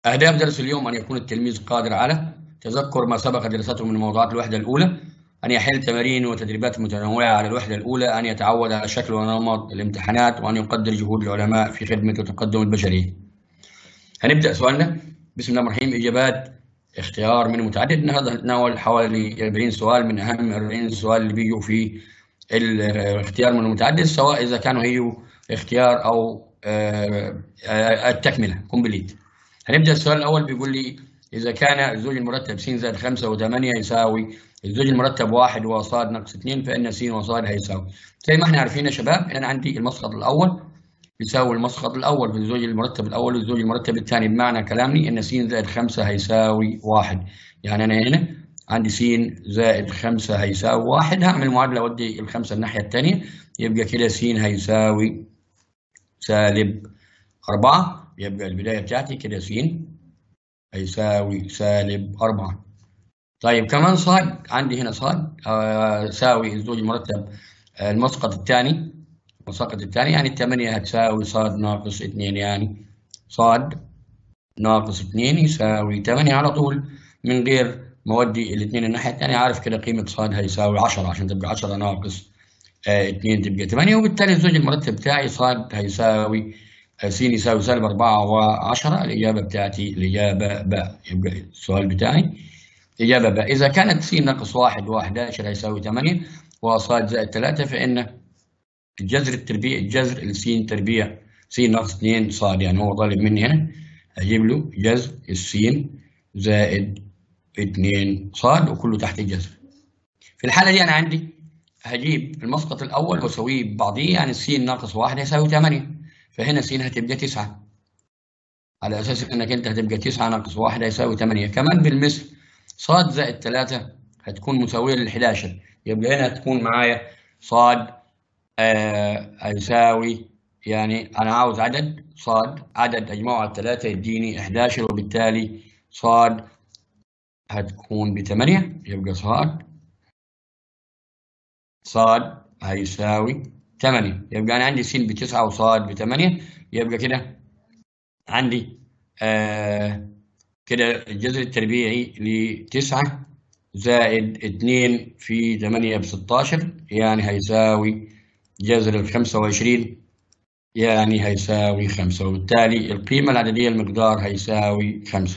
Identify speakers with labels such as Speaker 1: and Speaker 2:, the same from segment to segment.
Speaker 1: أهداف درس اليوم أن يكون التلميذ قادر على تذكر ما سبق دراسته من موضوعات الوحدة الأولى أن يحل تمارين وتدريبات متنوعة على الوحدة الأولى أن يتعود على شكل ونمط الامتحانات وأن يقدر جهود العلماء في خدمة وتقدم البشرية هنبدأ سؤالنا بسم الله الرحمن الرحيم إجابات اختيار من متعدد النهارده هنتناول حوالي 40 سؤال من أهم 40 سؤال اللي بيجوا في الاختيار من المتعدد سواء إذا كانوا هيجوا اختيار أو التكملة كومبليت هنبدأ السؤال الأول بيقول لي إذا كان الزوج المرتب س زائد 5 و8 يساوي الزوج المرتب 1 وصاد ناقص 2 فإن س وصاد هيساوي زي ما احنا عارفين يا شباب أنا عندي المسقط الأول يساوي المسقط الأول في الزوج المرتب الأول والزوج المرتب الثاني بمعنى كلامي إن س زائد 5 هيساوي 1 يعني أنا هنا عندي س زائد 5 هيساوي 1 هعمل معادلة أودي الخمسة الناحية الثانية يبقى كده س هيساوي سالب 4 يبقى البداية بتاعتي كده س هيساوي سالب 4 طيب كمان صاد عندي هنا صاد يساوي الزوج المرتب المسقط الثاني المسقط الثاني يعني الثمانية هتساوي صاد ناقص 2 يعني صاد ناقص 2 يساوي 8 على طول من غير ما اودي الاثنين الناحية الثانية عارف كده قيمة صاد هيساوي 10 عشان تبقى 10 ناقص 2 تبقى 8 وبالتالي الزوج المرتب بتاعي صاد هيساوي س يساوي سالب 4 و10 الإجابة بتاعتي الإجابة باء يبقى السؤال بتاعي إجابة باء إذا كانت س ناقص 1 و11 هيساوي 8 وصاد زائد 3 فإن الجذر التربيع الجذر الس تربيع س ناقص 2 صاد يعني هو طالب مني هنا هجيب له جذر السين زائد 2 صاد وكله تحت الجذر في الحالة دي أنا عندي هجيب المسقط الأول وأسويه ببعضيه يعني س ناقص 1 يساوي 8 فهنا س هتبقى 9 على أساس إنك أنت هتبقى 9 ناقص 1 هيساوي 8 كمان بالمثل صاد زائد 3 هتكون مساوية لل 11 يبقى هنا هتكون معايا صاد آه هيساوي يعني أنا عاوز عدد صاد عدد أجمعه على 3 يديني 11 وبالتالي صاد هتكون ب 8 يبقى صاد صاد هيساوي 8 يبقى أنا عندي س بتسعة وصاد بثمانية يبقى كده عندي آه كده الجذر التربيعي لتسعة زائد اتنين في ثمانية بستاشر يعني هيساوي جذر الخمسة وعشرين يعني هيساوي خمسة وبالتالي القيمة العددية المقدار هيساوي خمسة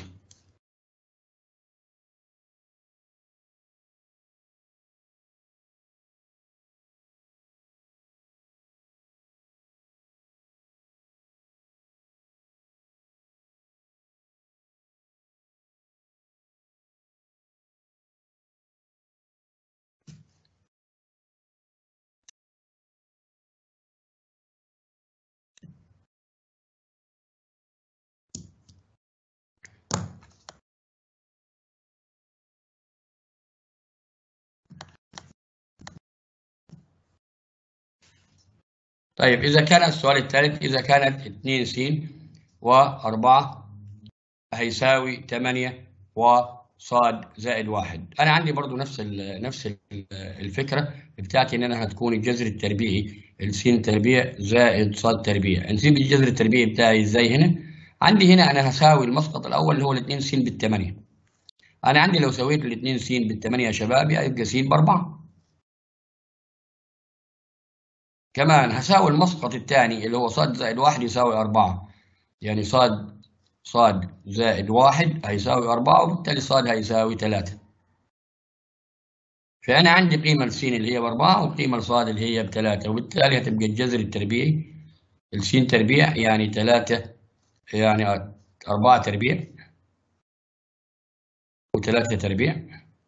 Speaker 1: طيب إذا كان السؤال الثالث إذا كانت 2 س و4 هيساوي 8 وصاد زائد 1 أنا عندي برضو نفس نفس الفكرة بتاعتي إن أنا هتكون الجذر التربيعي السين تربيع زائد صاد تربيع نسيب الجذر التربيعي بتاعي إزاي هنا عندي هنا أنا هساوي المسقط الأول اللي هو ال 2 س بالثمانية أنا عندي لو سويت ال 2 س بالثمانية يا شباب يبقى س بأربعة كمان هساوي المسقط الثاني اللي هو صاد زائد واحد يساوي أربعة يعني صاد صاد زائد واحد هيساوي أربعة وبالتالي صاد هيساوي ثلاثة فأنا عندي قيمة للسين اللي هي بأربعة وقيمة لصاد اللي هي بثلاثة وبالتالي هتبقى الجذر التربيعي السين تربيع يعني ثلاثة يعني أربعة تربيع وثلاثة تربيع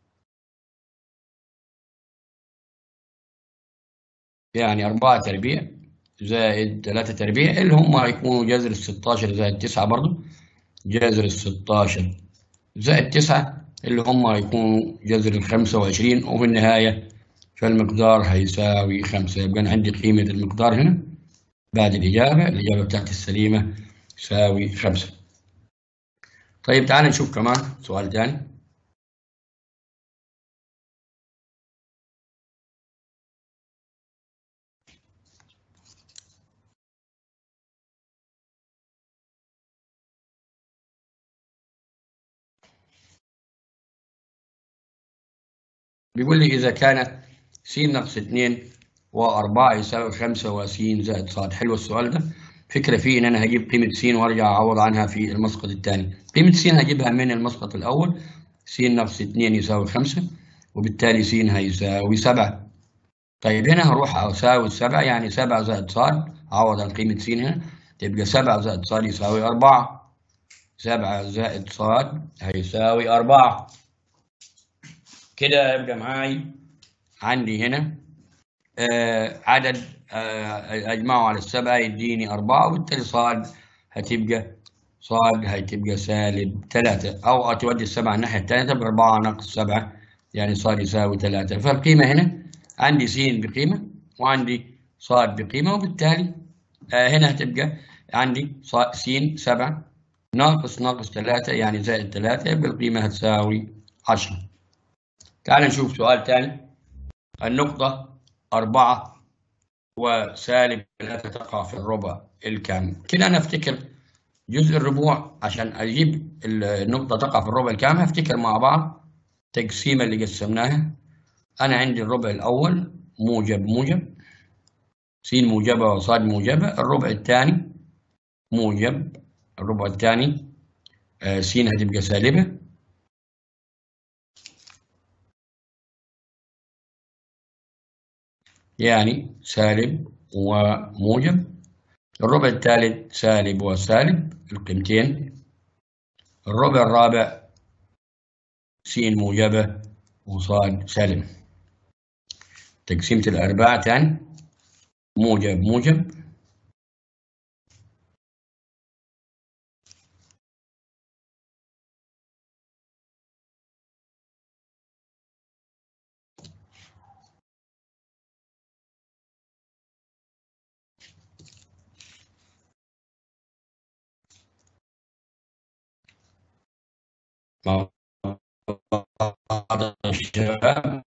Speaker 1: يعني أربعة تربيع زائد ثلاثة تربيع اللي هم هيكونوا جذر ال 16 زائد 9 برضه جذر ال 16 زائد 9 اللي هم هيكونوا جذر ال 25 وفي النهاية فالمقدار هيساوي 5 يبقى أنا عندي قيمة المقدار هنا بعد الإجابة الإجابة بتاعتي السليمة تساوي 5 طيب تعال نشوف كمان سؤال ثاني بيقول لي إذا كانت س ناقص 2 و4 يساوي 5 وس زائد ص حلو السؤال ده فكرة فيه إن أنا هجيب قيمة س وأرجع أعوض عنها في المسقط الثاني قيمة س هجيبها من المسقط الأول س ناقص 2 يساوي 5 وبالتالي س هيساوي 7 طيب هنا هروح أساوي السبعة يعني 7 زائد ص أعوض عن قيمة س هنا تبقى 7 زائد ص يساوي 4 7 زائد ص هيساوي 4 كده يبقى معاي عندي هنا آه عدد آه اجمعه على السبعه يديني اربعه وبالتالي صاد هتبقى صاد هتبقى سالب ثلاثه او تودي السبعه الناحيه الثانيه تبقى اربعه ناقص سبعه يعني صاد يساوي ثلاثه فالقيمه هنا عندي س بقيمه وعندي صاد بقيمه وبالتالي آه هنا هتبقى عندي س سبعه ناقص ناقص ثلاثه يعني زائد ثلاثه يبقى القيمه هتساوي 10 تعال نشوف سؤال ثاني النقطة أربعة وسالب ثلاثة تقع في الربع الكامل كده أنا أفتكر جزء الربوع عشان أجيب النقطة تقع في الربع الكامل هفتكر مع بعض تقسيمة اللي قسمناها أنا عندي الربع الأول موجب موجب س موجبة وصاد موجبة الربع الثاني موجب الربع الثاني آه س هتبقى سالبة يعني سالب وموجب الربع الثالث سالب وسالب القيمتين الربع الرابع س موجبة وصاد سالب تقسيمة الأرباع تاني موجب موجب بعض الشباب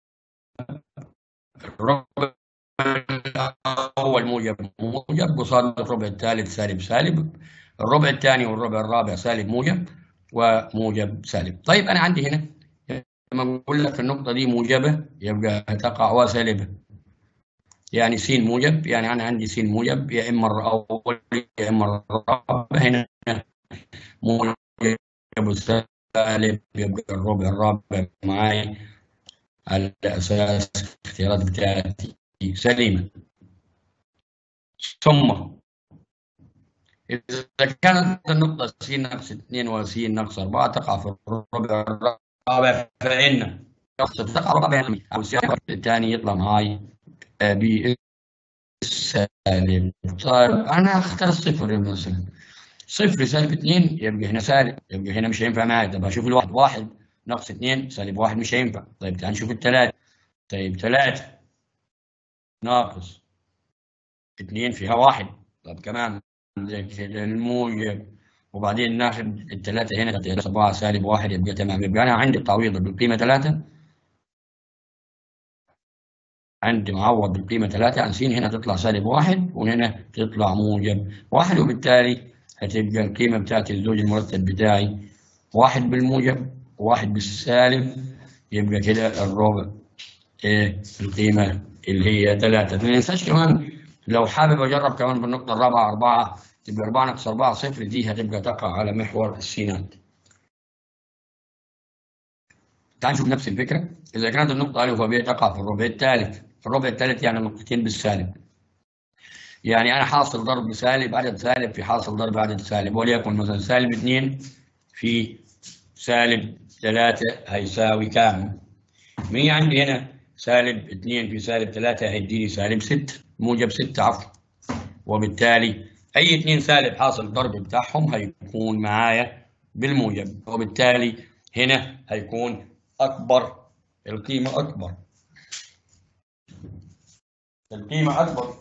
Speaker 1: الربع الأول موجب موجب قصاد الربع الثالث سالب سالب الربع الثاني والربع الرابع سالب موجب وموجب سالب طيب أنا عندي هنا لما أقول لك النقطة دي موجبة يبقى تقع وسالبة يعني س موجب يعني أنا عندي س موجب يا إما الأول يا إما الرابع هنا موجب سالب يبقى الربع الرابع معاي على أساس الاختيارات بتاعتي سليمة ثم إذا كانت النقطة س ناقص 2 وس ناقص 4 تقع في الربع الرابع فإن تقع الرابع أو السياق الثاني يطلع معاي بالسالب طيب أنا أختار الصفر مثلا صفر سالب 2 يبقى هنا سالب يبقى هنا مش هينفع معايا طب هشوف الواحد واحد ناقص 2 سالب 1 مش هينفع طيب تعال نشوف الثلاثة طيب 3 ناقص 2 فيها واحد طب كمان الموجب وبعدين ناخد الثلاثة هنا 4 سالب 1 يبقى تمام يبقى أنا عندي التعويض بالقيمة 3 عندي معوض بالقيمة 3 عن س هنا تطلع سالب 1 وهنا تطلع موجب 1 وبالتالي هتبقى القيمة بتاعت الزوج المرتب بتاعي واحد بالموجب وواحد بالسالب يبقى كده الربع ايه القيمة اللي هي ثلاثة ما ننساش كمان لو حابب أجرب كمان بالنقطة الرابعة أربعة تبقى أربعة ناقص أربعة صفر دي هتبقى تقع على محور السينات تعال نشوف نفس الفكرة إذا كانت النقطة أ وب تقع في الربع الثالث الربع الثالث يعني نقطتين بالسالب يعني أنا حاصل ضرب سالب عدد سالب في حاصل ضرب عدد سالب وليكن مثلا سالب 2 في سالب 3 هيساوي كام؟ مين عندي هنا سالب 2 في سالب 3 هيديني سالب 6 موجب 6 عفوا وبالتالي أي اثنين سالب حاصل ضرب بتاعهم هيكون معايا بالموجب وبالتالي هنا هيكون أكبر القيمة أكبر القيمة أكبر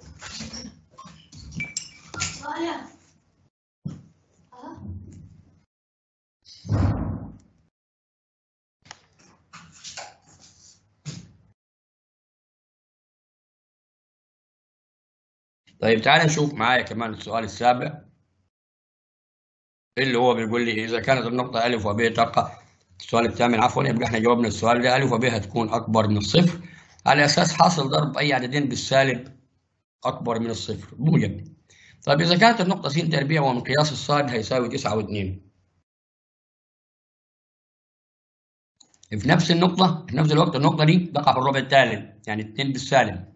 Speaker 1: طيب تعال نشوف معايا كمان السؤال السابع اللي هو بيقول لي إذا كانت النقطة أ وب تقع السؤال الثامن عفوا يبقى احنا جاوبنا السؤال ده ألف وب هتكون أكبر من الصفر على أساس حاصل ضرب أي عددين بالسالب أكبر من الصفر موجب طيب إذا كانت النقطة س تربيع ومقياس الصاد هيساوي 9 و2 في نفس النقطة في نفس الوقت النقطة دي تقع في الربع الثالث يعني 2 بالسالب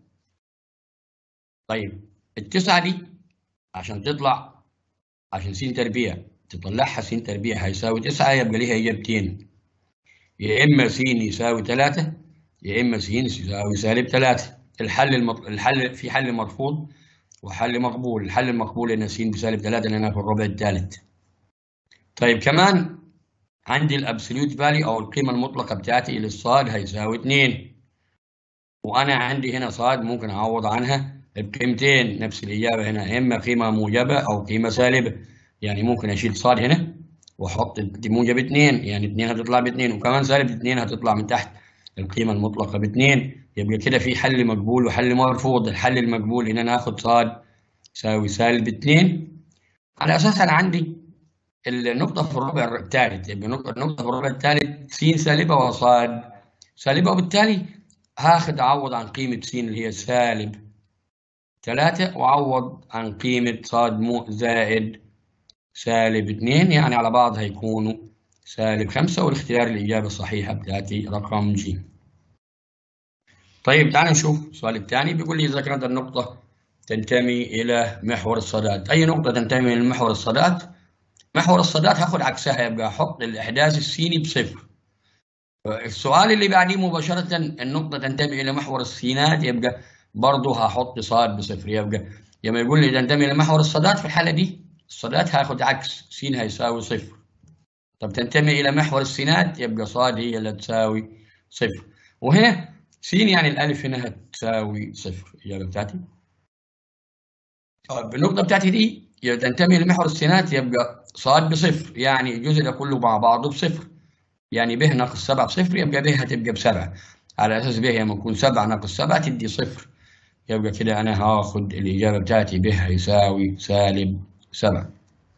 Speaker 1: طيب التسعة دي عشان تطلع عشان س تربيع تطلعها س تربيع هيساوي 9 يبقى ليها إجابتين يا إما س يساوي 3 يا إما س يساوي سالب 3 الحل المط... الحل في حل مرفوض وحل مقبول الحل المقبول ان س بسالب 3 لانها في الربع الثالث طيب كمان عندي الابسوليوت فالي او القيمه المطلقه بتاعتي للصاد هيساوي 2 وانا عندي هنا صاد ممكن اعوض عنها بقيمتين نفس الاجابه هنا اما قيمه موجبه او قيمه سالبه يعني ممكن اشيل صاد هنا واحط دي موجب 2 يعني 2 هتطلع ب 2 وكمان سالب 2 هتطلع من تحت القيمه المطلقه ب 2 يبقى كده في حل مقبول وحل مرفوض الحل المقبول ان انا اخد صاد يساوي سالب 2 على اساس انا عندي النقطه في الربع الثالث يبقى النقطه في الربع الثالث س سالبه وصاد سالبه وبالتالي هاخد اعوض عن قيمه س اللي هي سالب 3 واعوض عن قيمه صاد مو زائد سالب 2 يعني على بعض هيكونوا سالب 5 والاختيار الاجابه الصحيحه بتاعتي رقم ج طيب تعال نشوف السؤال الثاني بيقول لي إذا كانت النقطة تنتمي إلى محور الصادات أي نقطة تنتمي إلى محور الصادات محور الصادات هاخد عكسها يبقى أحط الإحداث السيني بصفر السؤال اللي بعديه مباشرة النقطة تنتمي إلى محور السينات يبقى برضه هحط صاد بصفر يبقى لما يقول لي تنتمي إلى محور الصادات في الحالة دي الصادات هاخد عكس س هيساوي صفر طب تنتمي إلى محور السينات يبقى صاد هي اللي تساوي صفر وهنا س يعني الألف هنا هتساوي صفر الإجابة بتاعتي طيب النقطة بتاعتي دي تنتمي لمحور السينات يبقى صاد بصفر يعني الجزء ده كله مع بعضه بصفر يعني ب ناقص 7 بصفر يبقى ب هتبقى بسبعة على أساس ب لما تكون 7 ناقص 7 تدي صفر يبقى كده أنا هاخد الإجابة بتاعتي ب هيساوي سالب 7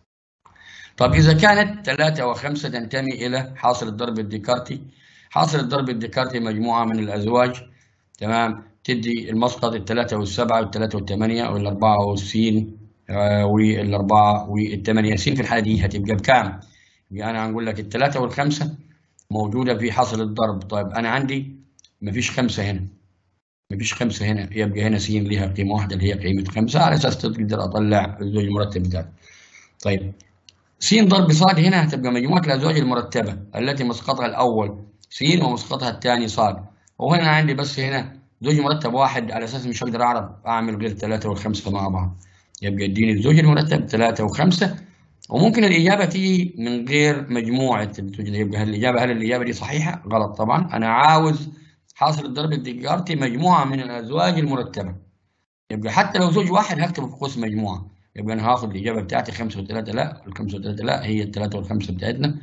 Speaker 1: طب إذا كانت 3 و5 تنتمي إلى حاصل الضرب الديكارتي حاصل الضرب الديكارتي مجموعة من الأزواج تمام تدي المسقط الثلاثة والسبعة والثلاثة والثمانية والأربعة والسين آه والأربعة والثمانية سين في الحالة دي هتبقى بكام؟ يعني أنا هنقول لك الثلاثة والخمسة موجودة في حاصل الضرب طيب أنا عندي مفيش خمسة هنا مفيش خمسة هنا يبقى هنا س ليها قيمة واحدة اللي هي قيمة خمسة على أساس تقدر أطلع الزوج المرتب بتاعك طيب س ضرب ص هنا هتبقى مجموعة الأزواج المرتبة التي مسقطها الأول س ومسقطها الثاني ص وهنا عندي بس هنا زوج مرتب واحد على أساس مش هقدر أعرف أعمل غير ثلاثة والخمسة مع بعض يبقى يديني الزوج المرتب ثلاثة وخمسة وممكن الإجابة تيجي من غير مجموعة الزوج يبقى هل الإجابة هل الإجابة دي صحيحة؟ غلط طبعا أنا عاوز حاصل الضرب الديكارتي مجموعة من الأزواج المرتبة يبقى حتى لو زوج واحد هكتبه في قوس مجموعة يبقى أنا هاخد الإجابة بتاعتي خمسة وثلاثة لا الخمسة وثلاثة لا هي الثلاثة والخمسة بتاعتنا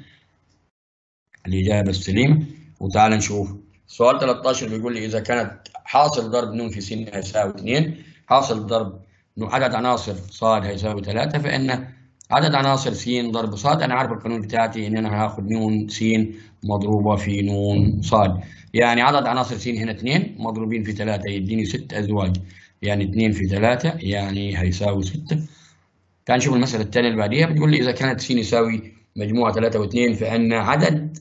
Speaker 1: الإجابة السليمة وتعال نشوف سؤال 13 بيقول لي إذا كانت حاصل ضرب ن في س هيساوي 2 حاصل ضرب عدد عناصر ص هيساوي 3 فإن عدد عناصر س ضرب ص أنا عارف القانون بتاعتي إن أنا هاخد ن س مضروبة في ن ص يعني عدد عناصر س هنا 2 مضروبين في 3 يديني 6 أزواج يعني 2 في 3 يعني هيساوي 6 تعال نشوف المسألة الثانية اللي بعديها بتقول لي إذا كانت س يساوي مجموعة 3 و2 فإن عدد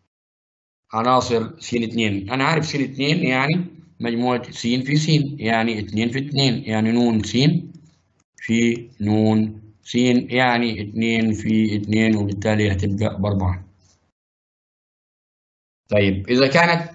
Speaker 1: عناصر س 2 أنا عارف س 2 يعني مجموعة س في س يعني 2 في 2 يعني ن س في ن س يعني 2 في 2 وبالتالي هتبقى بأربعة. طيب إذا كانت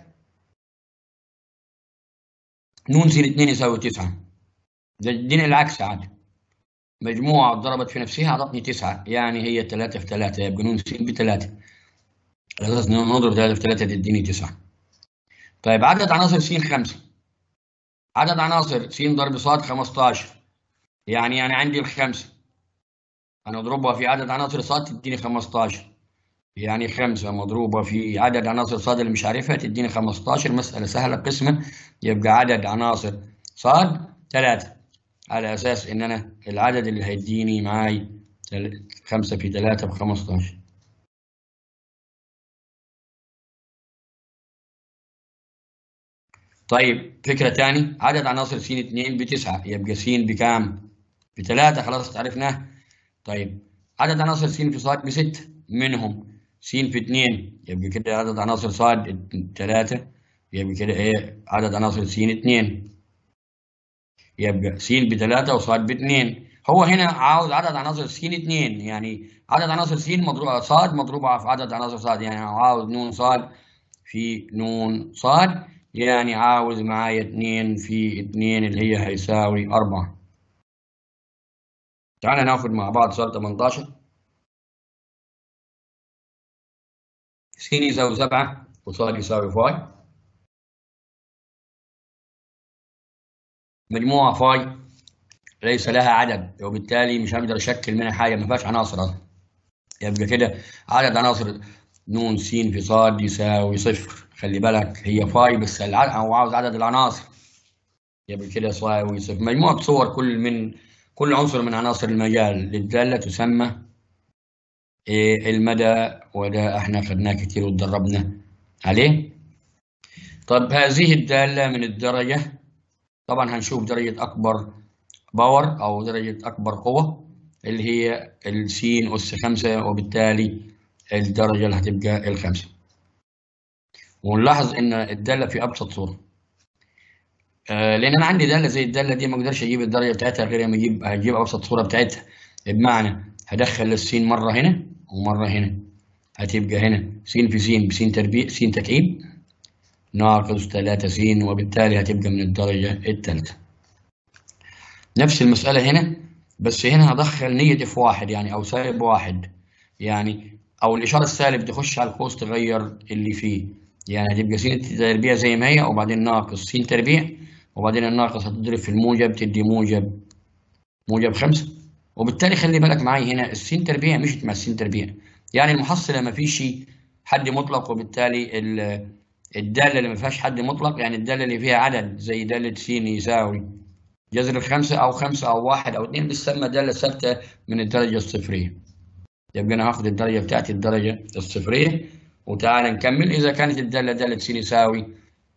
Speaker 1: ن س 2 يساوي 9 ده اديني العكس عادي مجموعة ضربت في نفسها أعطتني 9 يعني هي 3 في 3 يبقى ن س بثلاثة على اساس نضرب 3 في 3 تديني 9 طيب عدد عناصر س 5 عدد عناصر س ضرب ص 15 يعني يعني عندي الخمسة هنضربها في عدد عناصر ص تديني 15 يعني 5 مضروبة في عدد عناصر ص اللي مش عارفها تديني 15 مسألة سهلة قسمة يبقى عدد عناصر ص 3 على أساس إن أنا العدد اللي هيديني معاي 5 في 3 ب 15 طيب فكرة تاني عدد عناصر س 2 بتسعة يبقى س بكام؟ بثلاثة خلاص عرفناه طيب عدد عناصر س في ص بستة منهم س في 2 يبقى كده عدد عناصر ص 3 يبقى كده ايه عدد عناصر س 2 يبقى س بثلاثة وص باثنين هو هنا عاوز عدد عناصر س 2 يعني عدد عناصر س مضروبة ص مضروبة في عدد عناصر ص يعني عاوز ن ص في ن ص يعني عاوز معايا 2 في 2 اللي هي هيساوي 4 تعالى ناخد مع بعض سؤال 18 س يساوي 7 وص يساوي فاي مجموعة فاي ليس لها عدد وبالتالي مش هقدر اشكل منها حاجة ما فيهاش عناصر اصلا يبقى كده عدد عناصر ن س في ص يساوي صفر خلي بالك هي فاي بس العدد او عاوز عدد العناصر يبقى كده يساوي صفر مجموعة صور كل من كل عنصر من عناصر المجال للدالة تسمى إيه المدى وده احنا خدناه كتير واتدربنا عليه طب هذه الدالة من الدرجة طبعا هنشوف درجة أكبر باور أو درجة أكبر قوة اللي هي السين أس خمسة وبالتالي الدرجة اللي هتبقى الخمسة ونلاحظ إن الدالة في أبسط صورة آه لأن أنا عندي دالة زي الدالة دي ما أقدرش أجيب الدرجة بتاعتها غير ما أجيب هجيب أبسط صورة بتاعتها بمعنى هدخل السين مرة هنا ومرة هنا هتبقى هنا س في س بس تربيع س تكعيب ناقص 3 س وبالتالي هتبقى من الدرجة الثالثة نفس المسألة هنا بس هنا هدخل نية اف واحد يعني أو سالب واحد يعني أو الإشارة السالب تخش على القوس تغير اللي فيه يعني هتبقى س تربيع زي ما هي وبعدين ناقص س تربيع وبعدين الناقص هتضرب في الموجب تدي موجب موجب خمسة وبالتالي خلي بالك معايا هنا السين تربيع مشت مع السين تربيع يعني المحصلة ما فيش حد مطلق وبالتالي الدالة اللي ما فيهاش حد مطلق يعني الدالة اللي فيها عدد زي دالة س يساوي جذر الخمسة أو خمسة أو واحد أو اثنين بتسمى دالة ثابتة من الدرجة الصفرية يبقى أنا هاخد الدرجة بتاعتي الدرجة الصفرية وتعالى نكمل إذا كانت الدالة دالة س يساوي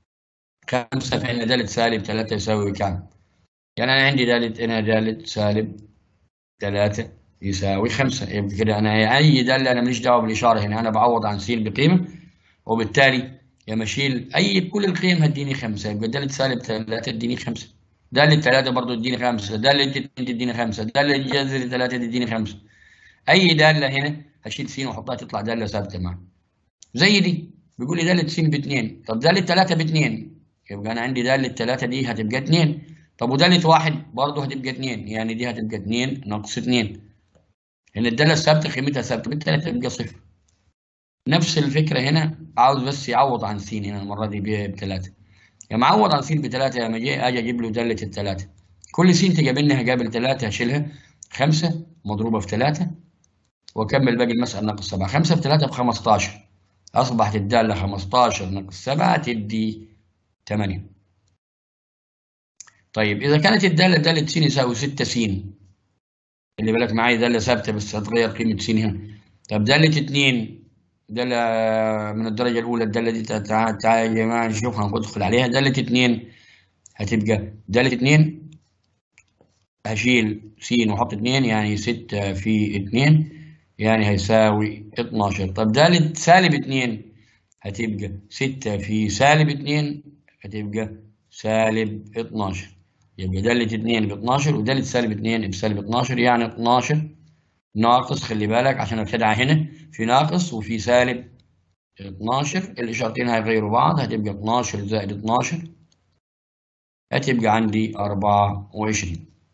Speaker 1: خمسة فإن دالة سالب ثلاثة يساوي كام؟ يعني أنا عندي دالة هنا دالة سالب ثلاثة يساوي خمسة يبقى كده أنا أي دالة أنا ماليش دعوة بالإشارة هنا أنا بعوض عن س بقيمة وبالتالي لما اشيل اي كل القيم هتديني خمسه يبقى داله سالب 3 تديني خمسه داله 3 برضه تديني خمسه داله 2 تديني خمسه داله جذر 3 تديني خمسه اي داله هنا هشيل س واحطها تطلع داله ثابته معايا زي دي بيقول لي داله س ب 2 طب داله 3 ب 2 يبقى انا عندي داله 3 دي هتبقى 2 طب وداله 1 برضه هتبقى 2 يعني دي هتبقى 2 ناقص 2 لان الداله الثابته قيمتها ثابته بالتالي هتبقى صفر نفس الفكرة هنا عاوز بس يعوض عن س هنا المرة دي بثلاثة يا معوض عن س بثلاثة لما جاي أجي أجيب له دالة الثلاثة كل س تقابلني هقابل ثلاثة هشيلها خمسة مضروبة في ثلاثة وأكمل باقي المسألة ناقص سبعة خمسة في ثلاثة بخمستاشر أصبحت الدالة خمستاشر ناقص سبعة تدي ثمانية طيب إذا كانت الدالة دالة س يساوي ستة س اللي بالك معايا دالة ثابتة بس هتغير قيمة س هنا طب دالة اتنين دالة من الدرجة الأولى الدالة دي تعالى تعالى يا جماعة نشوفها ندخل عليها دالة اتنين هتبقى دالة اتنين هشيل س وأحط اتنين يعني ستة في اتنين يعني هيساوي اتناشر طب دالة سالب اتنين هتبقى ستة في سالب اتنين هتبقى سالب اتناشر يبقى دالة اتنين باتناشر ودالة سالب اتنين بسالب اتناشر يعني اتناشر ناقص خلي بالك عشان الخدعة هنا في ناقص وفي سالب 12 الإشارتين هيغيروا بعض هتبقى 12 زائد 12 هتبقى عندي 24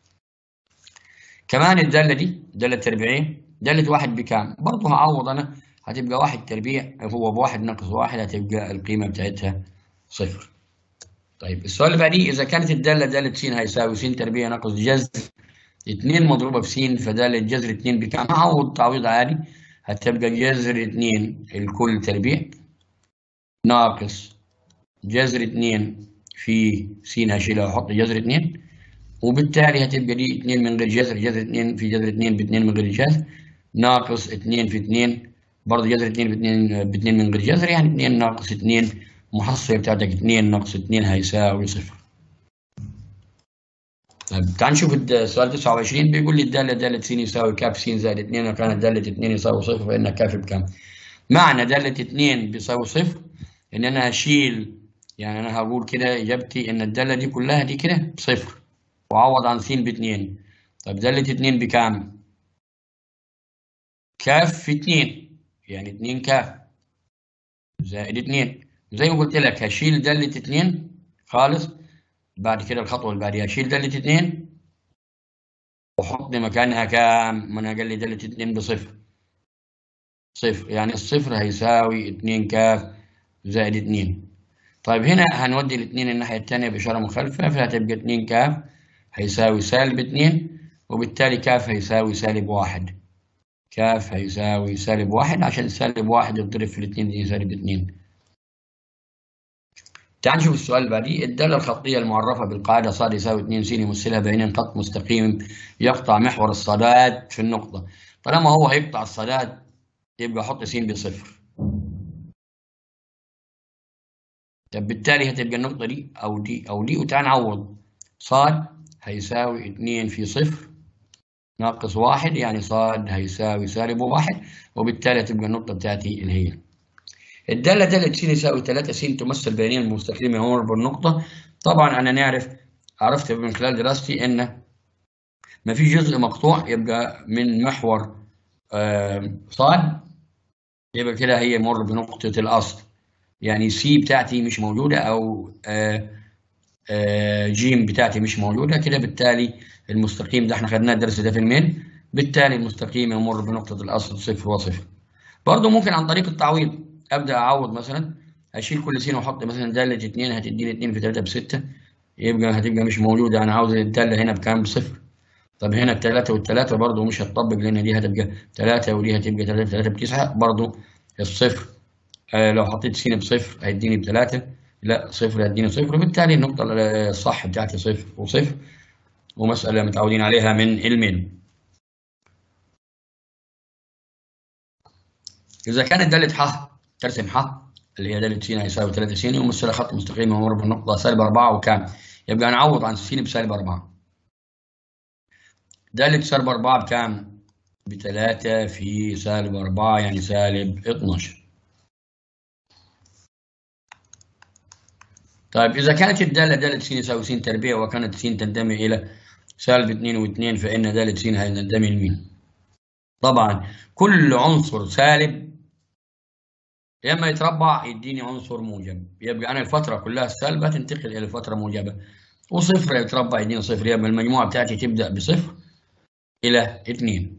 Speaker 1: كمان الدالة دي دالة تربيعية دالة واحد بكام؟ برضه هعوض أنا هتبقى واحد تربيع هو بواحد ناقص واحد هتبقى القيمة بتاعتها صفر. طيب السؤال اللي بعديه إذا كانت الدالة دالة س هيساوي س تربيع ناقص جذر 2 مضروبة في س فدالة جذر 2 بكام؟ هعوض تعويض عادي هتبقى جذر 2 الكل تربيع ناقص جذر 2 في س هشيلها واحط جذر 2 وبالتالي هتبقى دي 2 من غير جذر جذر 2 في جذر 2 ب 2 من غير جذر ناقص 2 في 2 برضه جذر 2 ب 2 ب 2 من غير جذر يعني 2 ناقص 2 المحصلة بتاعتك 2 ناقص 2 هيساوي صفر طيب تعال نشوف السؤال 29 بيقول لي الدالة دالة س يساوي كاف س زائد 2 وكانت دالة 2 يساوي صفر فإن كاف بكام؟ معنى دالة 2 بيساوي صفر إن أنا هشيل يعني أنا هقول كده إجابتي إن الدالة دي كلها دي كده بصفر وأعوض عن س باتنين طب دالة 2 بكام؟ كاف في 2 يعني 2 كاف زائد 2 زي ما قلت لك هشيل دالة 2 خالص بعد كده الخطوة اللي بعديها هشيل دالة 2 وأحط مكانها كام؟ ما أنا قال لي دالة 2 بصفر صفر يعني الصفر هيساوي 2 كاف زائد 2 طيب هنا هنودي الاثنين الناحية التانية بإشارة مخالفة فهتبقى 2 كاف هيساوي سالب 2 وبالتالي كاف هيساوي سالب 1 كاف هيساوي سالب 1 عشان سالب 1 يضرب في الاثنين دي سالب 2 تعال نشوف السؤال اللي بعديه الدالة الخطية المعرفة بالقاعدة صاد يساوي 2 س يمثلها بينين خط مستقيم يقطع محور الصادات في النقطة طالما هو هيقطع الصادات يبقى حط س بصفر طب بالتالي هتبقى النقطة دي أو دي أو دي وتعال نعوض صاد هيساوي 2 في صفر ناقص واحد يعني صاد هيساوي سالب واحد وبالتالي هتبقى النقطة بتاعتي اللي هي الدالة دالة س يساوي 3 س تمثل بينين المستقيم يمر بالنقطة طبعا أنا نعرف عرفت من خلال دراستي إن ما في جزء مقطوع يبقى من محور آه صاد يبقى كده هي مر بنقطة الأصل يعني سي بتاعتي مش موجودة أو آه آه جيم بتاعتي مش موجودة كده بالتالي المستقيم ده احنا خدناه الدرس ده في الميل بالتالي المستقيم يمر بنقطة الأصل صفر وصفر برضه ممكن عن طريق التعويض ابدا اعوض مثلا اشيل كل س واحط مثلا داله 2 هتديني 2 في 3 ب 6 يبقى هتبقى مش موجوده انا عاوز الداله هنا بكام بصفر طب هنا الثلاثه والثلاثه برضه مش هتطبق لان دي هتبقى 3 ودي هتبقى 3 3 ب 9 برضه الصفر آه لو حطيت س بصفر هيديني بثلاثه لا صفر هيديني صفر وبالتالي النقطه الصح بتاعتي صفر وصفر ومساله متعودين عليها من الميل اذا كانت داله ح ترسم ح اللي هي دالة س هيساوي 3 س يمثل خط مستقيم يمر بالنقطة سالب 4 وكام؟ يبقى نعوض عن س بسالب 4. دالة سالب 4 بكام؟ ب 3 في سالب 4 يعني سالب 12. طيب إذا كانت الدالة دالة س يساوي س تربيع وكانت س تنتمي إلى سالب 2 و2 فإن دالة س هتنتمي لمين؟ طبعا كل عنصر سالب يا اما يتربع يديني عنصر موجب يبقى انا الفتره كلها السالبه تنتقل الى فتره موجبه وصفر يتربع يديني صفر يبقى المجموعه بتاعتي تبدا بصفر الى اثنين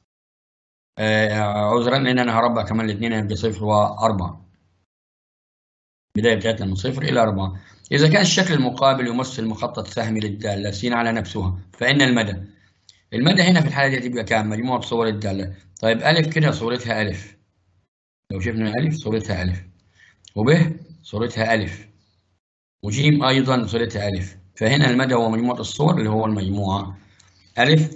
Speaker 1: آه عذرا لان انا هربع كمان الاثنين هيبقى صفر واربعه البدايه بتاعتنا من صفر الى اربعه اذا كان الشكل المقابل يمثل مخطط سهمي للداله س على نفسها فان المدى المدى هنا في الحاله دي هتبقى كام مجموعه صور الداله طيب الف كده صورتها الف لو شفنا ألف صورتها ألف وب صورتها ألف وجيم أيضا صورتها ألف فهنا المدى هو مجموعة الصور اللي هو المجموعة ألف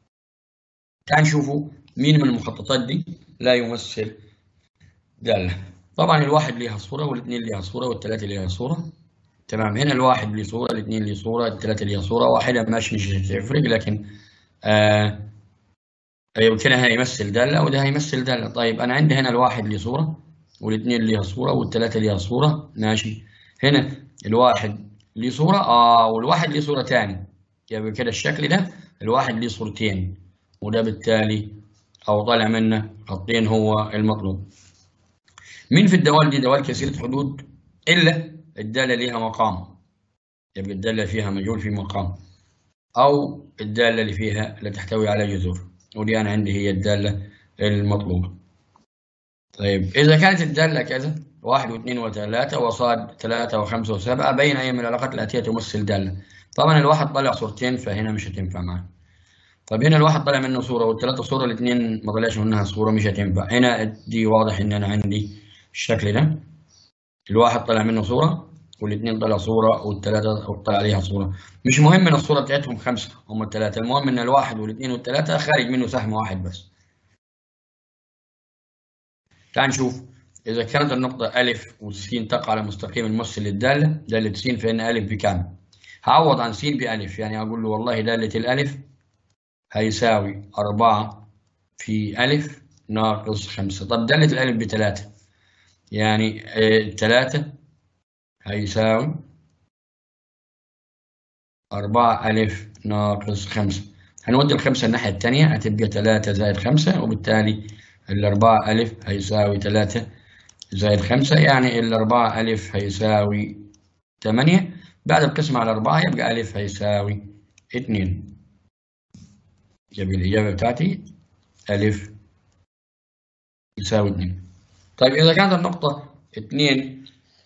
Speaker 1: تعال نشوفوا مين من المخططات دي لا يمثل دالة طبعا الواحد ليها صورة والاثنين ليها صورة والثلاثة ليها صورة تمام هنا الواحد ليه صورة الاثنين ليه صورة الثلاثة ليها صورة واحدة ماشي مش هتفرق لكن آه كده هيمثل دالة وده هيمثل دالة طيب أنا عندي هنا الواحد ليه صورة والاثنين ليها صورة والثلاثة ليها صورة ماشي هنا الواحد ليه صورة آه والواحد ليه صورة تاني يبقى كده الشكل ده الواحد ليه صورتين وده بالتالي أو طالع منه خطين هو المطلوب مين في الدوال دي دوال كثيرة حدود إلا الدالة ليها مقام يبقى الدالة فيها مجهول في مقام أو الدالة اللي فيها اللي تحتوي على جذور ودي أنا عندي هي الدالة المطلوبة طيب إذا كانت الدالة كذا واحد واثنين وثلاثة وصاد ثلاثة وخمسة وسبعة بين أي من العلاقات الآتية تمثل دالة طبعا الواحد طلع صورتين فهنا مش هتنفع معاه طب هنا الواحد طلع منه صورة والثلاثة صورة الاثنين ما طلعش منها صورة مش هتنفع هنا دي واضح إن أنا عندي الشكل ده الواحد طلع منه صورة والاثنين طلع صورة والثلاثة طلع عليها صورة مش مهم إن الصورة بتاعتهم خمسة هم الثلاثة المهم إن الواحد والاثنين والثلاثة خارج منه سهم واحد بس تعال نشوف إذا كانت النقطة ألف وس تقع على مستقيم الممثل للدالة دالة س فإن ألف بكام؟ هعوض عن س بألف يعني أقول له والله دالة الألف هيساوي أربعة في ألف ناقص خمسة طب دالة الألف بتلاتة يعني آه، تلاتة هيساوي أربعة ألف ناقص خمسة هنودي الخمسة الناحية التانية هتبقى تلاتة زائد خمسة وبالتالي الأربعة ألف هيساوي تلاتة زائد خمسة يعني الأربعة ألف هيساوي تمانية بعد القسمة على أربعة يبقى ألف هيساوي اتنين يبقى الإجابة بتاعتي ألف يساوي اتنين طيب إذا كانت النقطة اتنين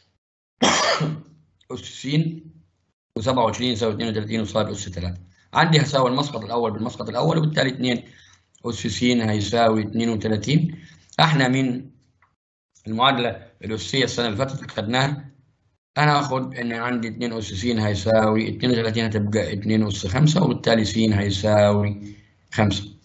Speaker 1: أس س وسبعة وعشرين يساوي اتنين وتلاتين وصاد أس تلاتة عندي هساوي المسقط الأول بالمسقط الأول وبالتالي اتنين أس س هيساوي اتنين وتلاتين احنا من المعادلة الأسية السنة اللي فاتت أخدناها أنا آخد إن عندي 2 أس س هيساوي 32 هتبقى 2 أس 5 وبالتالي س هيساوي 5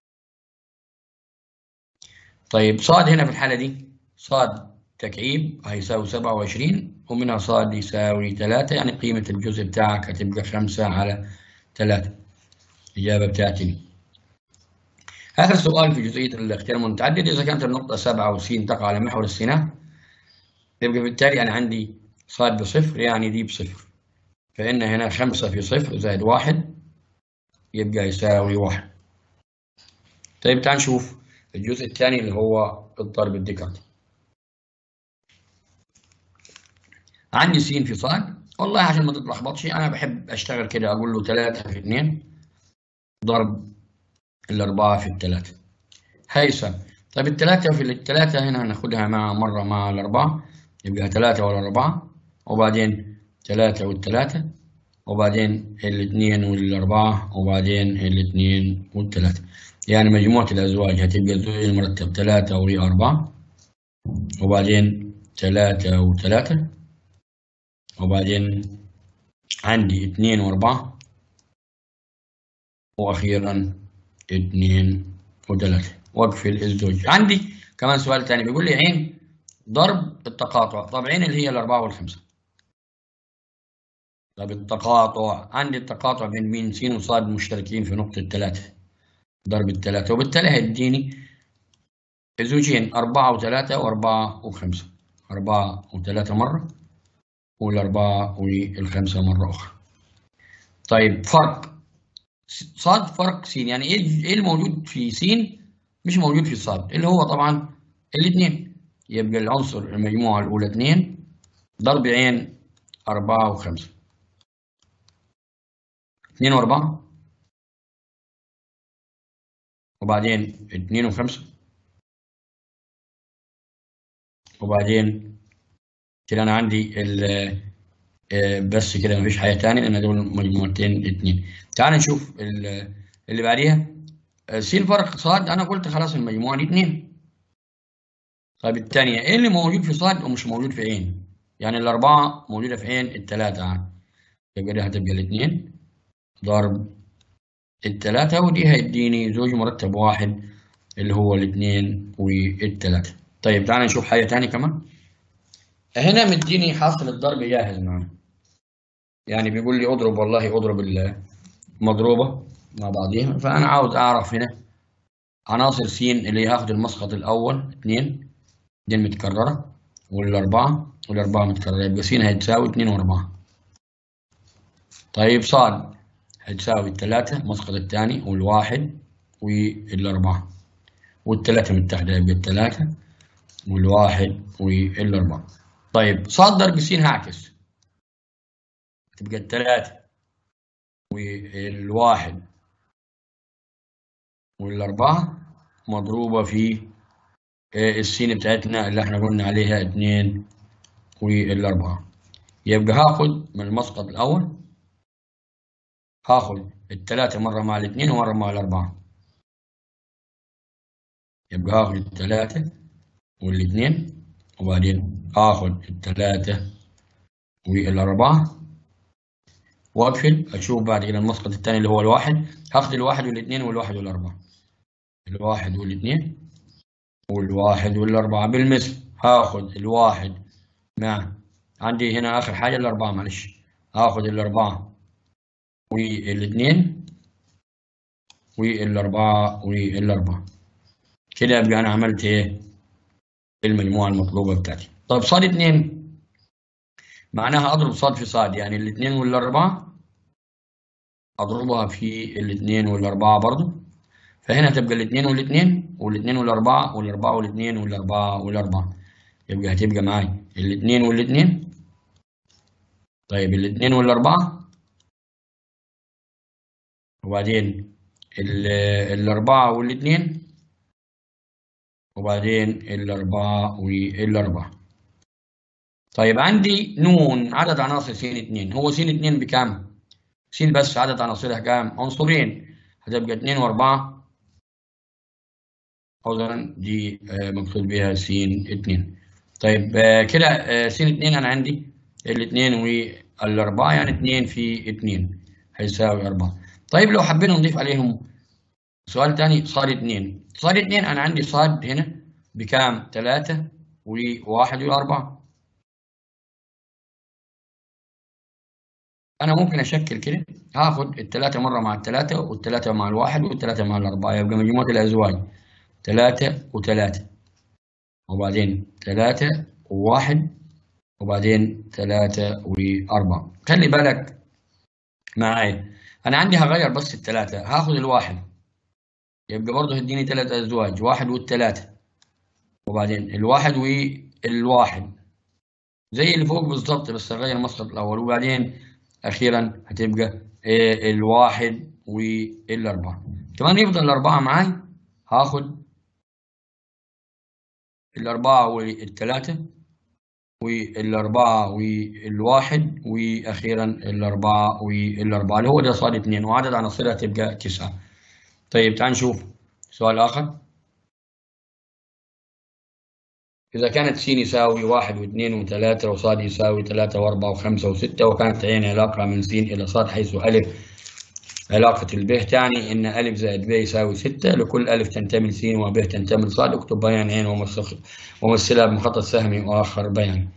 Speaker 1: طيب صاد هنا في الحالة دي صاد تكعيب هيساوي 27 ومنها صاد يساوي 3 يعني قيمة الجزء بتاعك هتبقى 5 على 3 الإجابة بتاعتي دي. آخر سؤال في جزئية الاختيار المتعدد إذا كانت النقطة 7 وس تقع على محور السيناء يبقى بالتالي أنا عندي صاد بصفر يعني دي بصفر فإن هنا 5 في صفر زائد واحد يبقى يساوي واحد طيب تعال نشوف الجزء الثاني اللي هو الضرب الديكارتي عندي س في صاد والله عشان ما تتلخبطش انا بحب اشتغل كده اقول له 3 في 2 ضرب الأربعة في الثلاثة هيثم طيب الثلاثة في الثلاثة هنا هناخدها مع مرة مع الأربعة يبقى ثلاثة والأربعة وبعدين ثلاثة والثلاثة وبعدين الاثنين والأربعة وبعدين الاثنين والثلاثة يعني مجموعة الأزواج هتبقى الزوج المرتب ثلاثة وأربعة وبعدين ثلاثة وثلاثة وبعدين عندي اثنين وأربعة وأخيرا اثنين وثلاثة واقفل الزوج عندي كمان سؤال تاني بيقول لي عين ضرب التقاطع طب عين اللي هي الأربعة والخمسة طب التقاطع عندي التقاطع بين مين س وصاد مشتركين في نقطة ثلاثة ضرب الثلاثة وبالتالي هيديني الزوجين أربعة وثلاثة وأربعة وخمسة أربعة وثلاثة مرة والأربعة والخمسة مرة أخرى طيب فرق صاد فرق س يعني ايه ايه الموجود في س مش موجود في صاد اللي هو طبعا الاثنين يبقى العنصر المجموعة الأولى اثنين ضرب عين أربعة وخمسة اثنين وأربعة وبعدين اثنين وخمسة وبعدين كده أنا عندي ال بس كده مفيش حاجة تاني لأن دول مجموعتين اتنين تعال نشوف اللي بعديها س فرق صاد أنا قلت خلاص المجموعة دي اتنين طيب التانية إيه اللي موجود في صاد ومش موجود في عين يعني الأربعة موجودة في عين التلاتة عاد يبقى دي هتبقى الاتنين ضرب التلاتة ودي هيديني زوج مرتب واحد اللي هو الاتنين والتلاتة طيب تعال نشوف حاجة تاني كمان هنا مديني حاصل الضرب جاهز معنا يعني بيقول لي اضرب والله اضرب المضروبة مع بعضيها فأنا عاوز أعرف هنا عناصر س اللي هاخد المسقط الأول اتنين دي متكررة والأربعة والأربعة متكررة يبقى س هتساوي اتنين وأربعة طيب صاد هتساوي التلاتة المسقط الثاني والواحد والأربعة والتلاتة متحدة يبقى التلاتة والواحد والأربعة طيب صاد ضرب س هعكس تبقى الثلاثة والواحد والأربعة مضروبة في السين بتاعتنا اللي احنا قلنا عليها اتنين والأربعة يبقى هاخد من المسقط الأول هاخد الثلاثة مرة مع الاثنين ومرة مع الأربعة يبقى هاخد الثلاثة والاثنين وبعدين آخد الثلاثة والأربعة وأقفل أشوف بعد كده المسقط الثاني اللي هو الواحد هاخد الواحد والاثنين والواحد والأربعة الواحد والاثنين والواحد والأربعة بالمثل هاخد الواحد مع عندي هنا آخر حاجة الأربعة معلش هاخد الأربعة والاثنين والأربعة والأربعة كده يبقى أنا عملت إيه المجموعة المطلوبة بتاعتي طب صاد اتنين معناها أضرب صاد في صاد يعني الاثنين والأربعة أضربها في الاثنين والأربعة برضو فهنا تبقى الاثنين والاثنين والاثنين والأربعة والأربعة والاثنين والأربعة والأربعة يبقى هتبقى معايا الاثنين والاثنين طيب الاثنين والأربعة وبعدين الأربعة والاثنين وبعدين الأربعة والأربعة طيب عندي نون عدد عناصر س اتنين هو س اتنين بكام؟ س بس عدد عناصرها كام؟ عنصرين هتبقى اتنين وأربعة عذرا دي مقصود بها س اتنين طيب كده س اتنين أنا عندي الاتنين والأربعة يعني اتنين في اتنين هيساوي أربعة طيب لو حبينا نضيف عليهم سؤال تاني صاد اتنين صاد اتنين أنا عندي صاد هنا بكام؟ تلاتة وواحد وأربعة أنا ممكن أشكل كده هاخد التلاتة مرة مع التلاتة والتلاتة مع الواحد والتلاتة مع الأربعة يبقى مجموعة الأزواج تلاتة وتلاتة وبعدين تلاتة وواحد وبعدين تلاتة وأربعة خلي بالك معايا أنا عندي هغير بس التلاتة هاخد الواحد يبقى برضه هيديني تلات أزواج واحد والتلاتة وبعدين الواحد والواحد زي اللي فوق بالظبط بس أغير المسقط الأول وبعدين أخيرا هتبقى إيه الواحد والأربعة كمان يفضل الأربعة معاي هاخد الأربعة والثلاثة والأربعة والواحد وأخيرا الأربعة والأربعة اللي هو ده صار اثنين وعدد عناصرها تبقى تسعة طيب تعال نشوف سؤال آخر إذا كانت س يساوي واحد واثنين وثلاثة وصاد يساوي ثلاثة وأربعة وخمسة وستة وكانت تعين علاقة من س إلى صاد حيث ألف علاقة الب تعني إن أ زائد ب يساوي ستة لكل أ تنتمي لس وب تنتمي لصاد اكتب بيان عين ومثلها بمخطط سهمي وآخر بيان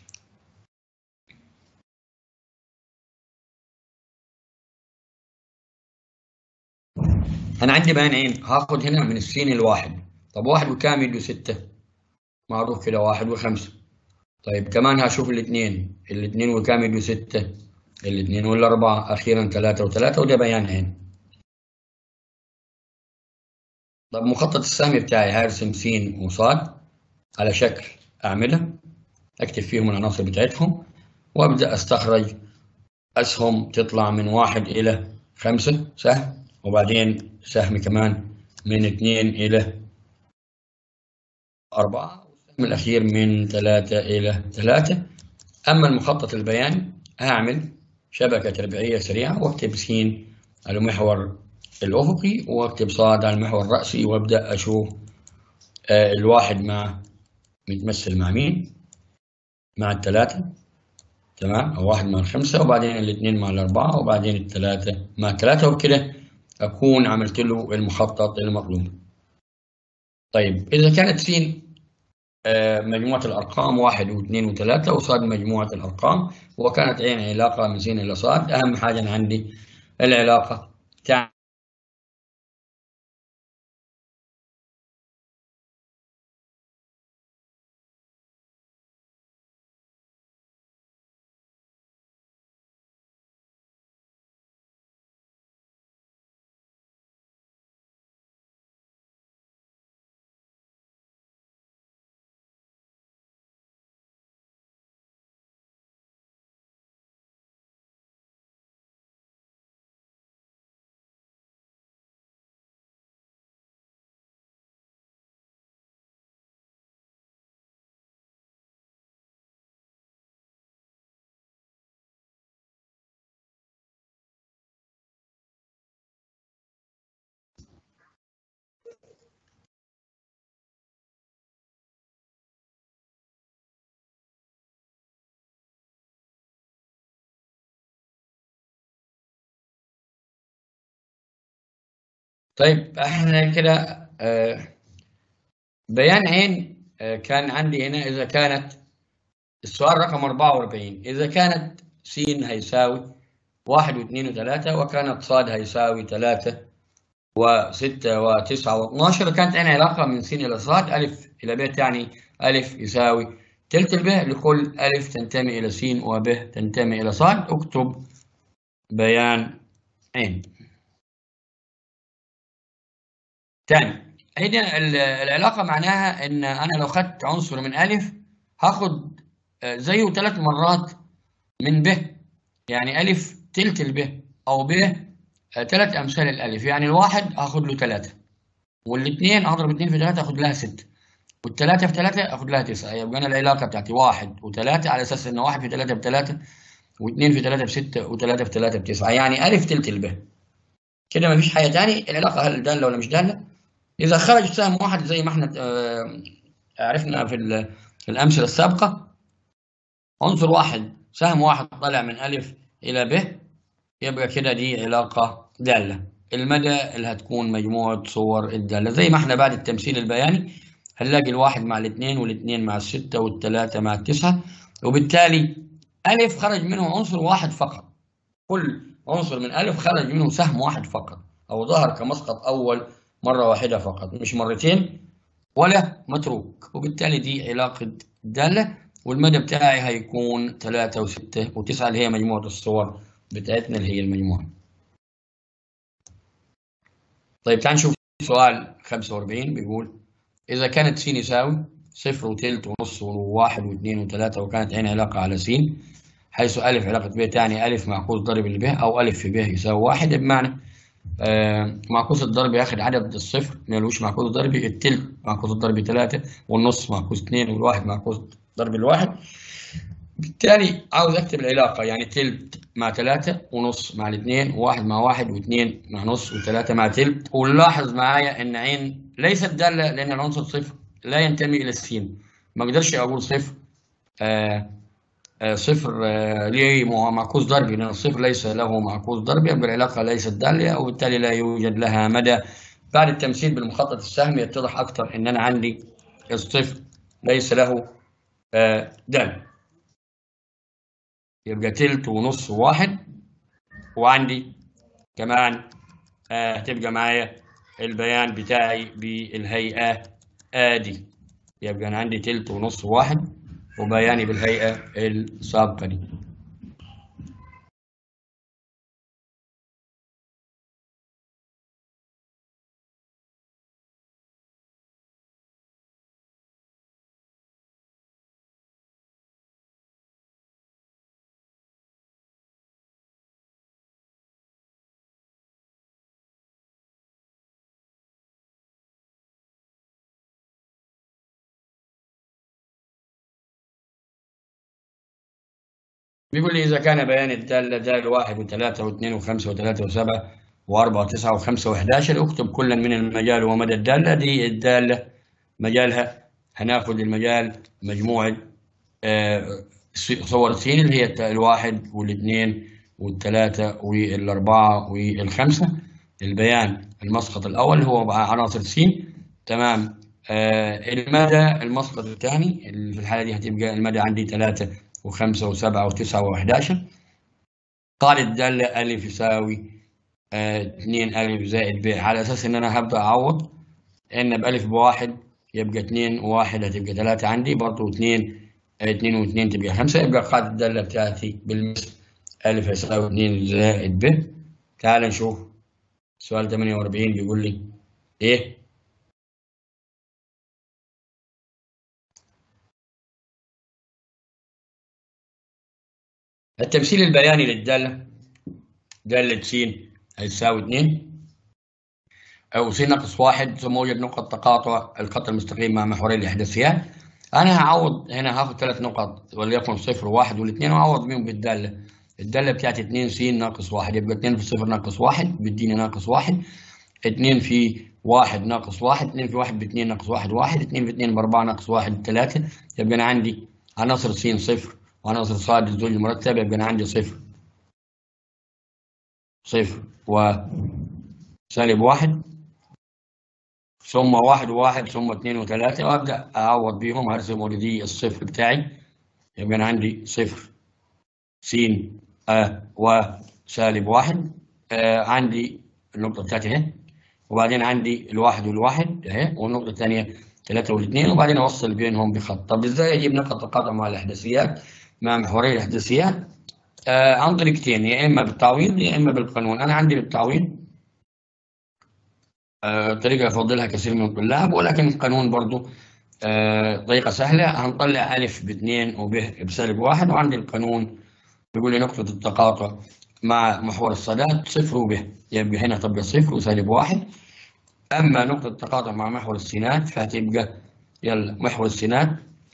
Speaker 1: أنا عندي بيان عين هاخد هنا من السين الواحد طب واحد وكام يدو ستة معروف كده واحد وخمسة طيب كمان هشوف الاثنين الاثنين وكام يدو ستة الاثنين والأربعة أخيرا ثلاثة وثلاثة وده بيان عين طب مخطط السهم بتاعي هرسم س وصاد على شكل أعمدة أكتب فيهم العناصر بتاعتهم وأبدأ أستخرج أسهم تطلع من واحد إلى خمسة سهم وبعدين سهم كمان من اثنين إلى أربعة والسهم الأخير من ثلاثة إلى ثلاثة أما المخطط البياني هعمل شبكة تربيعية سريعة واكتب س على المحور الأفقي واكتب صاد على المحور الرأسي وابدأ أشوف آه الواحد مع متمثل مع مين؟ مع الثلاثة تمام أو واحد مع الخمسة وبعدين الاثنين مع الأربعة وبعدين الثلاثة مع الثلاثة وبكده أكون عملت له المخطط المطلوب. طيب إذا كانت س آه مجموعة الأرقام واحد واثنين وثلاثة وصاد مجموعة الأرقام وكانت عين علاقة من س إلى صاد أهم حاجة أنا عندي العلاقة تاع طيب احنا كده آه بيان عين آه، كان عندي هنا إذا كانت السؤال رقم 44 إذا كانت س هيساوي واحد واثنين وثلاثة وكانت صاد هيساوي ثلاثة وستة وتسعة واثناشر كانت عندنا علاقة من س إلى صاد ألف إلى ب يعني ألف يساوي تلت الب لكل ألف تنتمي إلى س وب تنتمي إلى صاد اكتب بيان عين تاني هنا العلاقة معناها إن أنا لو خدت عنصر من ألف هاخد زيه ثلاث مرات من ب يعني ألف تلت الب أو ب ثلاث أمثال الألف يعني الواحد هاخد له ثلاثة والاثنين أضرب اثنين في ثلاثة أخد لها ستة والثلاثة في ثلاثة أخد لها تسعة يبقى أنا العلاقة بتاعتي واحد وثلاثة على أساس إن واحد في ثلاثة بثلاثة واثنين في ثلاثة بستة وثلاثة في ثلاثة بتسعة يعني ألف تلت الب كده مفيش حاجة تاني العلاقة هل دالة ولا مش دالة إذا خرج سهم واحد زي ما احنا عرفنا في في الأمثلة السابقة عنصر واحد سهم واحد طالع من ألف إلى ب يبقى كده دي علاقة دالة المدى اللي هتكون مجموعة صور الدالة زي ما احنا بعد التمثيل البياني هنلاقي الواحد مع الاثنين والاثنين مع الستة والثلاثة مع التسعة وبالتالي ألف خرج منه عنصر واحد فقط كل عنصر من ألف خرج منه سهم واحد فقط أو ظهر كمسقط أول مرة واحدة فقط مش مرتين ولا متروك وبالتالي دي علاقة دالة والمدى بتاعي هيكون 3 و6 و9 اللي هي مجموعة الصور بتاعتنا اللي هي المجموعة. طيب تعال نشوف سؤال 45 بيقول إذا كانت س يساوي صفر وتلت ونص وواحد واثنين وثلاثة وكانت عين علاقة على س حيث ألف علاقة ب تعني ألف معكوس ضرب ب أو ألف في ب يساوي واحد بمعنى آه معكوس الضرب ياخد عدد الصفر مالوش معكوس ضربي التلت معكوس الضرب ثلاثة والنص معكوس اثنين والواحد معكوس ضرب الواحد بالتالي عاوز اكتب العلاقة يعني تلت مع ثلاثة ونص مع الاثنين وواحد مع واحد واثنين مع نص وثلاثة مع تلت ونلاحظ معايا ان عين ليست دالة لان العنصر صفر لا ينتمي الى السين ما اقدرش اقول صفر آه آه صفر آه ليه معكوس ضربي لان الصفر ليس له معكوس ضربي يبقى العلاقة ليست دالة وبالتالي لا يوجد لها مدى بعد التمثيل بالمخطط السهمي يتضح اكثر ان انا عندي الصفر ليس له دال يبقى تلت ونص وواحد وعندي كمان هتبقى آه معايا البيان بتاعي بالهيئة آدي يبقى أنا عندي تلت ونص وواحد وبياني بالهيئة السابقة دي بيقول لي إذا كان بيان الدالة دال واحد وثلاثة واثنين وخمسة وثلاثة وسبعة وأربعة وتسعة وخمسة وإحداشر اكتب كلا من المجال ومدى الدالة دي الدالة مجالها هناخد المجال مجموعة آه صور س اللي هي الواحد والاثنين والثلاثة والأربعة والخمسة البيان المسقط الأول هو عناصر س تمام آه المدى المسقط الثاني في الحالة دي هتبقى المدى عندي ثلاثة وخمسة وسبعة وتسعة وأحداشر قاعدة الدالة ألف يساوي اثنين آه ألف زائد ب على أساس إن أنا هبدأ أعوض إن بألف بواحد يبقى اثنين وواحد هتبقى ثلاثة عندي برضه اثنين اثنين واثنين تبقى خمسة يبقى قاعدة الدالة بتاعتي بالمثل ألف يساوي اثنين زائد ب تعال نشوف سؤال 48 بيقول لي إيه التمثيل البياني للدالة دالة س هيساوي 2 أو س ناقص واحد ثم وجد نقط تقاطع الخط المستقيم مع محوري الإحداثيات أنا هعوض هنا هاخد ثلاث نقط وليكن صفر وواحد والاثنين وأعوض بيهم بالدالة الدالة بتاعتي 2 س ناقص واحد يبقى 2 في صفر ناقص واحد بيديني ناقص واحد 2 في واحد ناقص واحد 2 في واحد باثنين ناقص واحد واحد 2 في 2 بأربعة ناقص واحد ثلاثة يبقى أنا عندي عناصر س صفر وعناصر صاد الزوج المرتب يبقى أنا عندي صفر صفر و سالب واحد ثم واحد وواحد ثم اثنين وثلاثة وأبدأ أعوض بيهم هرسم أوريدي الصفر بتاعي يبقى أنا عندي صفر س أ وسالب واحد آه عندي النقطة بتاعتي اهي وبعدين عندي الواحد والواحد اهي والنقطة الثانية ثلاثة والاثنين وبعدين أوصل بينهم بخط طب إزاي أجيب نقط التقاطع مع الإحداثيات مع محوري الإحداثيات آه عن طريقتين يا إما بالتعويض يا إما بالقانون أنا عندي بالتعويض آه طريقة يفضلها كثير من الطلاب ولكن القانون برضو آه طريقة سهلة هنطلع ألف باثنين وب بسالب واحد وعندي القانون بيقول لي نقطة التقاطع مع محور الصادات صفر وب يبقى هنا تبقى صفر وسالب واحد أما نقطة التقاطع مع محور السينات فهتبقى يلا محور السينات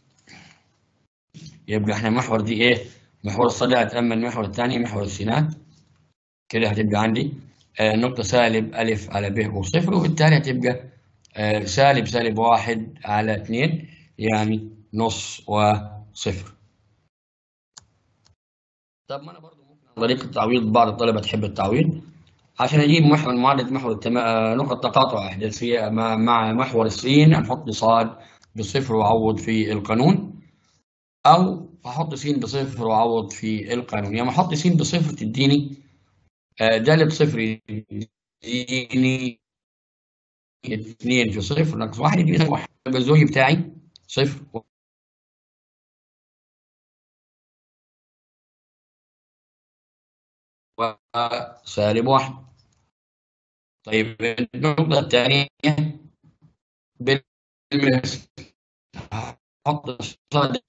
Speaker 1: يبقى احنا محور دي ايه؟ محور الصادات أما المحور الثاني محور السينات كده هتبقى عندي آه نقطة سالب ألف على ب وصفر وبالتالي هتبقى آه سالب سالب واحد على اثنين يعني نص وصفر. طب ما أنا برضه ممكن عن طريق التعويض بعض الطلبة تحب التعويض عشان أجيب محور معادلة محور التم... آه نقطة تقاطع إحداثية مع, مع محور السين هنحط صاد بصفر وأعوض في القانون أو أحط س بصفر وأعوض في القانون يعني أحط س بصفر تديني دالة صفر يديني اثنين في صفر ناقص واحد يديني واحد يبقى الزوج بتاعي صفر وسالب واحد طيب النقطة الثانية بالمثل هحط صاد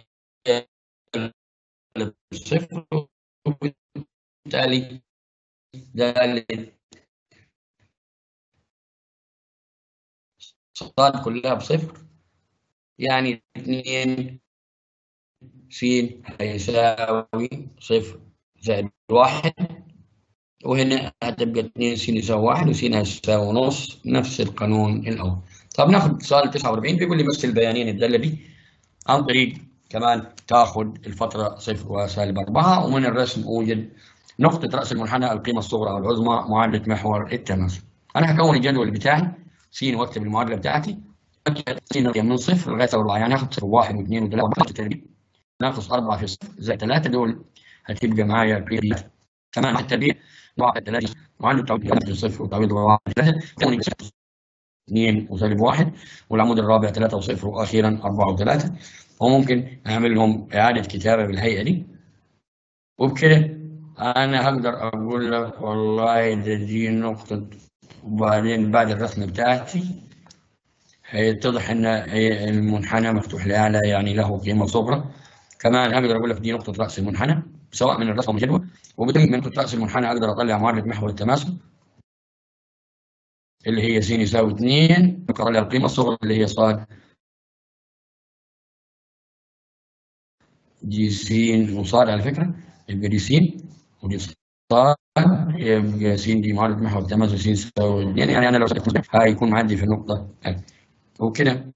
Speaker 1: صفر وبالتالي دالة صاد كلها بصفر يعني اثنين س هيساوي صفر زائد واحد وهنا هتبقى اثنين س يساوي واحد وس هيساوي نص نفس القانون الأول طب ناخد سؤال 49 بيقول لي بس البيانين الدالة دي عن طريق كمان تاخد الفترة صفر وسالب أربعة ومن الرسم أوجد نقطة رأس المنحنى القيمة الصغرى أو العظمى معادلة محور التماثل. أنا هكون الجدول بتاعي س واكتب المعادلة بتاعتي س من صفر لغاية أربعة يعني هاخد صفر واحد واثنين وثلاثة وأربعة تربيع ناقص أربعة في صفر زائد ثلاثة دول هتبقى معايا قيمة كمان مع التربيع واحد ثلاثة معادلة تعويض في صفر وتعويض واحد ثلاثة كوني اثنين وسالب واحد والعمود الرابع ثلاثة وصفر وأخيرا أربعة وثلاثة وممكن أعمل لهم إعادة كتابة بالهيئة دي وبكده أنا هقدر أقول لك والله ده دي نقطة وبعدين بعد الرسم بتاعتي هيتضح إن المنحنى مفتوح لأعلى يعني له قيمة صغرى كمان هقدر أقول لك دي نقطة رأس المنحنى سواء من الرسم الجدول وبالتالي من نقطة رأس المنحنى أقدر أطلع معادلة محور التماثل اللي هي س يساوي 2 أطلع القيمة الصغرى اللي هي صاد دي س وصاد على فكرة يبقى دي س ودي صاد يبقى س دي معادلة محور التماثل س يساوي 2 يعني أنا لو سكت هيكون معدي في النقطة وكده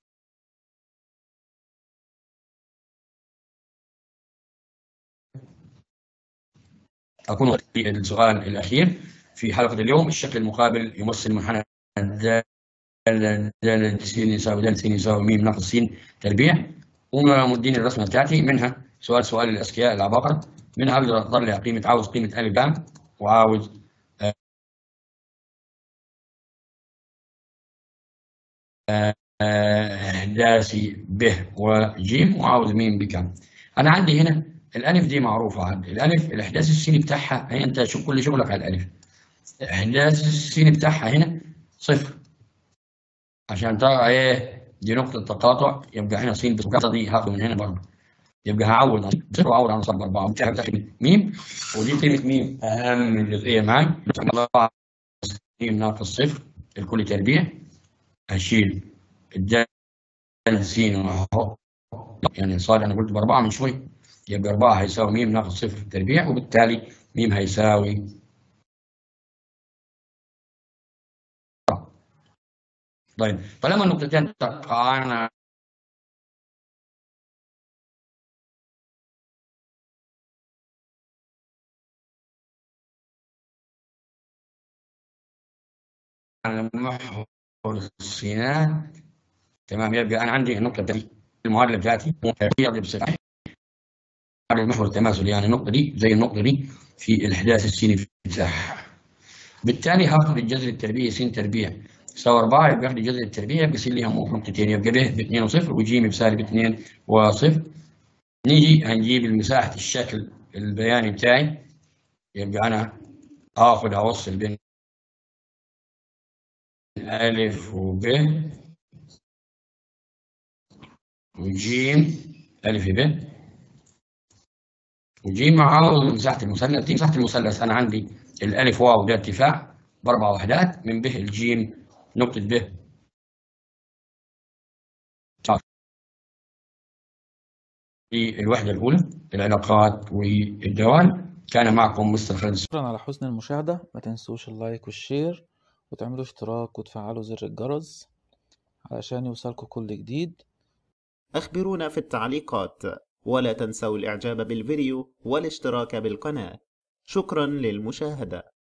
Speaker 1: أكون في السؤال الأخير في حلقة اليوم الشكل المقابل يمثل منحنى دالة دالة س يساوي دالة س يساوي م ناقص س تربيع ومدين الرسمة بتاعتي منها سؤال سؤال الأذكياء العباقرة منها أقدر أطلع قيمة عاوز قيمة أ ب وعاوز إحداثي ب وج وعاوز م بكم أنا عندي هنا الألف دي معروفة عندي الألف الإحداث السيني بتاعها هي أنت شوف كل شغلك على الألف إحداث السيني بتاعها هنا صفر عشان ترى إيه دي نقطة تقاطع يبقى هنا س بس دي هاخده من هنا برضه يبقى هعوض عن صفر وأعوض عن صفر بأربعة وبالتالي بتاخد ميم ودي قيمة ميم أهم جزئية معاي الله م ناقص صفر الكل تربيع هشيل الدال س أهو يعني صار أنا قلت بأربعة من شوي يبقى 4 هيساوي م ناقص صفر تربيع وبالتالي م هيساوي طيب فلما النقطتين تقعان على محور الصينات تمام يبقى انا عندي النقطه دي المعادله بتاعتي هي بصفه على المحور التماثلي يعني النقطه دي زي النقطه دي في الاحداث السيني في المساحه بالتالي هاخد الجذر التربيعي س تربيع يساوي 4 يبقى اخد الجذر التربيعي يبقى س ليها نقطتين يبقى ب ب 2 وصفر وج بسالب 2 وصفر نيجي هنجيب مساحه الشكل البياني بتاعي يبقى انا اخد اوصل بين ألف وب وجيم ألف ب وجيم معاه مساحة المثلث دي مساحة المثلث أنا عندي الألف واو ده ارتفاع بأربع وحدات من ب الجيم نقطة ب في الوحدة الأولى العلاقات والدوال كان معكم مستر خالد
Speaker 2: شكرا على حسن المشاهدة ما تنسوش اللايك والشير وتعملوا اشتراك وتفعلوا زر الجرس علشان يوصلكوا كل جديد
Speaker 3: أخبرونا في التعليقات ولا تنسوا الإعجاب بالفيديو والاشتراك بالقناة شكرا للمشاهدة